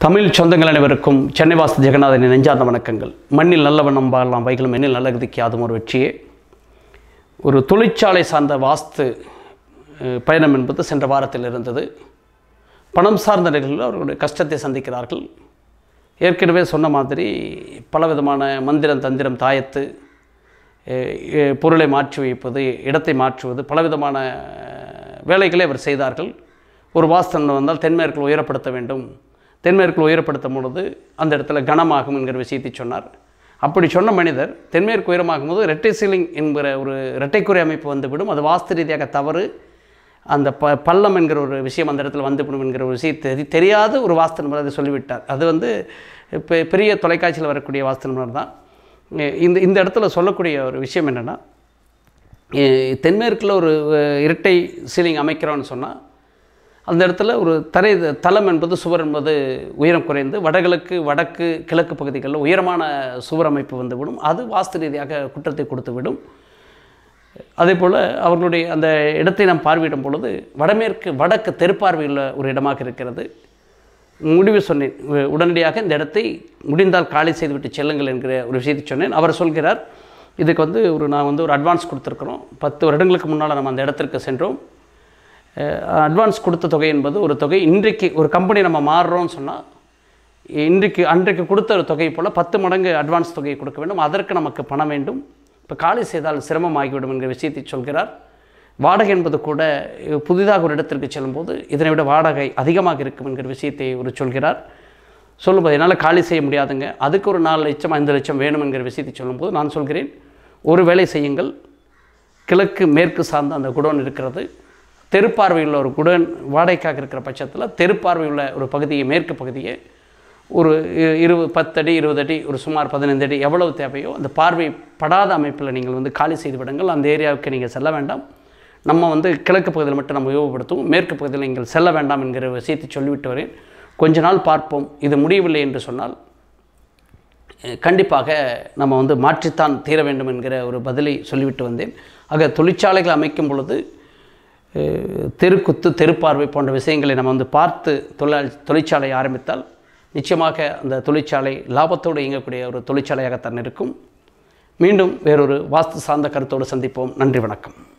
தமிழ் சொந்தங்கள் அனைவருக்கும் சென்னை வாசு ஜெகநாதனின் நெஞ்சார்ந்த வணக்கங்கள் மண்ணில் நல்லவண்ணம் பாடலாம் வைகளும் எண்ணில் நல்ல கதிக்கு அதுவும் ஒரு வெற்றியே ஒரு தொழிற்சாலை சார்ந்த வாஸ்து அஹ், பயணம் என்பது சென்ற வாரத்தில் இருந்தது பணம் சார்ந்த நிலைகளில் அவர்களுடைய கஷ்டத்தை சந்திக்கிறார்கள் ஏற்கனவே சொன்ன மாதிரி பலவிதமான மந்திரம் தந்திரம் தாயத்து அஹ், அஹ், பொருளை மாற்றி வைப்பது இடத்தை மாற்றுவது பலவிதமான அஹ், வேலைகளை அவர் செய்தார்கள் ஒரு வாஸ்தன் வந்தால் தென்மேற்கில் உயரப்படுத்த வேண்டும் தென்மேற்கில் உயரப்படுத்தும் பொழுது அந்த இடத்துல கனமாகும் என்கிற விஷயத்தை சொன்னார் அப்படி சொன்ன மனிதர் தென்மேற்கு உயரமாகும் போது ரெட்டை சீலிங் என்கிற ஒரு இரட்டைக்குறை அமைப்பு வந்துவிடும் அது வாஸ்து ரீதியாக தவறு அந்த ப பள்ளம் என்கிற ஒரு விஷயம் அந்த இடத்துல வந்துவிடும் என்கிற ஒரு விஷயம் தெரி தெரியாத ஒரு வாஸ்து நிபுணர் அதை சொல்லிவிட்டார் அது வந்து இப்போ பெரிய தொலைக்காட்சியில் வரக்கூடிய வாஸ்து நிபுணர் தான் எ- இந்த இந்த இடத்துல சொல்லக்கூடிய ஒரு விஷயம் என்னென்னா தென்மேற்கில் ஒரு அஹ், இரட்டை சீலிங் அமைக்கிறோன்னு சொன்னால் அந்த இடத்துல ஒரு தரை தளம் என்பது சுவர் என்பது உயரம் குறைந்து வடகிழக்கு வடக்கு கிழக்கு பகுதிகளில் உயரமான சுவர் அமைப்பு வந்துவிடும் அது வாஸ்து ரீதியாக குற்றத்தை கொடுத்துவிடும் அதே போல் அவர்களுடைய அந்த இடத்தை நாம் பார்வையிடும் பொழுது வடமேற்கு வடக்கு தெற்பார்வையுள்ள ஒரு இடமாக இருக்கிறது முடிவு சொன்னேன் உ- உடனடியாக இந்த இடத்தை முடிந்தால் காலி செய்துவிட்டு செல்லுங்கள் என்கிற ஒரு விஷயத்தை சொன்னேன் அவர் சொல்கிறார் இதுக்கு வந்து ஒரு நான் வந்து ஒரு அட்வான்ஸ் கொடுத்துருக்குறோம் பத்து வருடங்களுக்கு முன்னால் நம்ம அந்த இடத்திற்கு சென்றோம் அட்வான்ஸ் கொடுத்த தொகை என்பது ஒரு தொகை இன்றைக்கு ஒரு கம்பெனி நம்ம மாறுறோம்னு சொன்னால் இன்றைக்கு அன்றைக்கு கொடுத்த ஒரு தொகை போல் பத்து மடங்கு அட்வான்ஸ் தொகையை கொடுக்க வேண்டும் அதற்கு நமக்கு பணம் வேண்டும் இப்போ காலி செய்தால் சிரமமாகிவிடும் என்கிற விஷயத்தை சொல்கிறார் வாடகை என்பது கூட அஹ், புதிதாக ஒரு இடத்திற்கு செல்லும்போது இதனை விட வாடகை அதிகமாக இருக்கும் என்கிற விஷயத்தை ஒரு சொல்கிறார் சொல்லும்போது என்னால் காலி செய்ய முடியாதுங்க அதுக்கு ஒரு நாலு லட்சம் ஐந்து லட்சம் வேணும் என்கிற விஷயத்தை சொல்லும்போது நான் சொல்கிறேன் ஒரு வேலை செய்யுங்கள் கிழக்கு மேற்கு சார்ந்த அந்த குடோன் இருக்கிறது தெருப்பார்வையுள்ள ஒரு குடோன் வாடகைக்காக இருக்கிற பட்சத்தில் தெருப்பார்வையுள்ள ஒரு பகுதியை மேற்கு பகுதியை ஒரு இ- இருபது பத்தடி இருபது அடி ஒரு சுமார் பதினைந்து அடி எவ்வளவு தேவையோ அந்த பார்வை படாத அமைப்பில் நீங்கள் வந்து காலி செய்து விடுங்கள் அந்த ஏரியாவுக்கு நீங்கள் செல்ல வேண்டாம் நம்ம வந்து கிழக்கு பகுதியில் மட்டும் நம்ம உபயோகப்படுத்துவோம் மேற்கு பகுதியில் நீங்கள் செல்ல வேண்டாம் என்கிற விஷயத்தை சொல்லிவிட்டு வரேன் கொஞ்ச நாள் பார்ப்போம் இது முடியவில்லை என்று சொன்னால் அஹ், கண்டிப்பாக நம்ம வந்து மாற்றித்தான் தீர வேண்டும் என்கிற ஒரு பதிலை சொல்லிவிட்டு வந்தேன் ஆக தொழிற்சாலைகள் அமைக்கும் பொழுது அஹ், தெருக்குத்து தெருப்பார்வை போன்ற விஷயங்களை நம்ம வந்து பார்த்து தொழில் தொழிற்சாலை ஆரம்பித்தால் நிச்சயமாக அந்த தொழிற்சாலை லாபத்தோடு இயங்கக்கூடிய ஒரு தொழிற்சாலையாகத்தான் இருக்கும் மீண்டும் வேறொரு வாஸ்து சார்ந்த கருத்தோடு சந்திப்போம் நன்றி வணக்கம்